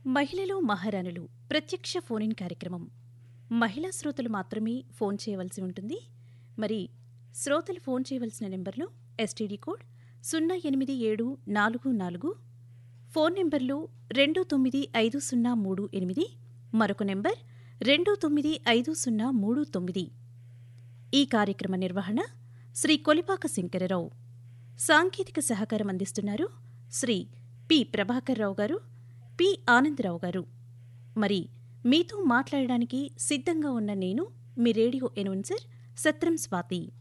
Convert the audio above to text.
మహిళలు మహారాణులు ప్రత్యక్ష ఫోన్ ఇన్ కార్యక్రమం మహిళా శ్రోతలు మాత్రమే ఫోన్ చేయవలసి ఉంటుంది మరి శ్రోతలు ఫోన్ చేయవలసిన నెంబర్లు ఎస్టీడీ కోడ్ సున్నా ఎనిమిది ఏడు నాలుగు నాలుగు ఫోన్ నెంబర్లు రెండు తొమ్మిది ఐదు సున్నా మూడు ఎనిమిది మరొక నెంబర్ రెండు తొమ్మిది ఐదు సున్నా మూడు తొమ్మిది ఈ కార్యక్రమ నిర్వహణ శ్రీ కొలిపాక శంకరరావు సాంకేతిక సహకారం అందిస్తున్నారు శ్రీ పి ప్రభాకర్ రావు గారు పి ఆనందరావు గారు మరి మీతో మాట్లాడడానికి సిద్ధంగా ఉన్న నేను మీ రేడియో ఎనౌన్సర్ సత్రం స్వాతి